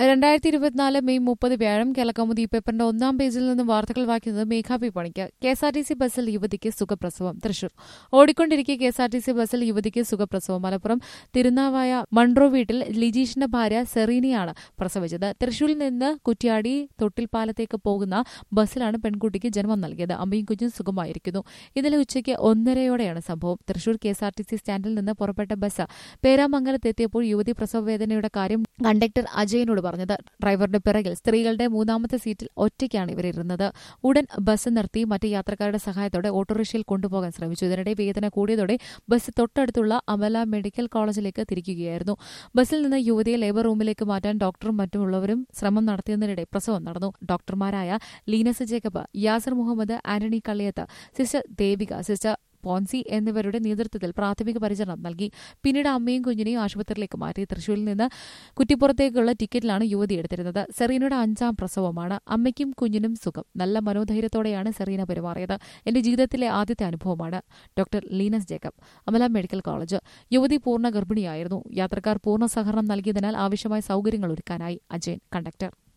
രണ്ടായിരത്തി ഇരുപത്തിനാല് മെയ് മുപ്പത് വ്യാഴം കേരളകൗമുദി പേപ്പറിന്റെ ഒന്നാം പേജിൽ നിന്ന് വാർത്തകൾ വായിക്കുന്നത് മേഘാബി പണിക്ക് K S R T C ബസ്സിൽ യുവതിക്ക് സുഖപ്രസവം തൃശൂർ ഓടിക്കൊണ്ടിരിക്കെ K S R T C ബസ്സിൽ യുവതിക്ക് സുഖപ്രസവം മലപ്പുറം തിരുനാവായ മൺട്രോ വീട്ടിൽ ലിജീഷിന്റെ ഭാര്യ സെറീനയാണ് പ്രസവിച്ചത് തൃശൂരിൽ നിന്ന് കുറ്റ്യാടി തൊട്ടിൽപ്പാലത്തേക്ക് പോകുന്ന ബസ്സിലാണ് പെൺകുട്ടിക്ക് ജന്മം നൽകിയത് അമ്മയും കുഞ്ഞും സുഖമായിരിക്കുന്നു ഇന്നലെ ഉച്ചയ്ക്ക് ഒന്നരയോടെയാണ് സംഭവം Thrissur K S R T C സ്റ്റാൻഡിൽ നിന്ന് പുറപ്പെട്ട ബസ് പേരാമംഗലത്തെത്തിയപ്പോൾ യുവതി പ്രസവവേദനയുടെ കാര്യം കണ്ടക്ടർ അജയനോട് പറഞ്ഞത് ഡ്രൈവറുടെ പിറകിൽ സ്ത്രീകളുടെ മൂന്നാമത്തെ സീറ്റിൽ ഒറ്റയ്ക്കാണ് ഇവർ ഇരുന്നത് ഉടൻ ബസ് നിർത്തി മറ്റ് യാത്രക്കാരുടെ സഹായത്തോടെ ഓട്ടോറിക്ഷയിൽ കൊണ്ടുപോകാൻ ശ്രമിച്ചു ഇതിനിടെ വേദന കൂടിയതോടെ ബസ് തൊട്ടടുത്തുള്ള അമല മെഡിക്കൽ കോളേജിലേക്ക് തിരിക്കുകയായിരുന്നു ബസ്സിൽ നിന്ന് യുവതിയെ ലേബർ റൂമിലേക്ക് മാറ്റാൻ ഡോക്ടറും മറ്റുമുള്ളവരും ശ്രമം നടത്തിയതിനിടെ പ്രസവം നടന്നു ഡോക്ടർമാരായ ലീനസ് ജേക്കബ് യാസർ മുഹമ്മദ് ആന്റണി കള്ളിയത്ത് സിസ്റ്റർ ദേവിക സിസ്റ്റർ പോൻസി എന്നിവരുടെ നേതൃത്വത്തിൽ പ്രാഥമിക പരിചരണം നൽകി പിന്നീട് അമ്മയും കുഞ്ഞിനെയും ആശുപത്രിയിലേക്ക് മാറ്റി തൃശൂരിൽ നിന്ന് കുറ്റിപ്പുറത്തേക്കുള്ള ടിക്കറ്റിലാണ് യുവതി എടുത്തിരുന്നത് സെറീനയുടെ അഞ്ചാം പ്രസവമാണ് അമ്മയ്ക്കും കുഞ്ഞിനും സുഖം നല്ല മനോധൈര്യത്തോടെയാണ് സെറീന പെരുമാറിയത് എന്റെ ജീവിതത്തിലെ ആദ്യത്തെ അനുഭവമാണ് doctor Linus Jacob Amala medical college യുവതി പൂർണ്ണ ഗർഭിണിയായിരുന്നു യാത്രക്കാർ പൂർണ്ണ സഹകരണം നൽകിയതിനാൽ ആവശ്യമായ സൌകര്യങ്ങൾ ഒരുക്കാനായി അജയൻ കണ്ടക്ടർ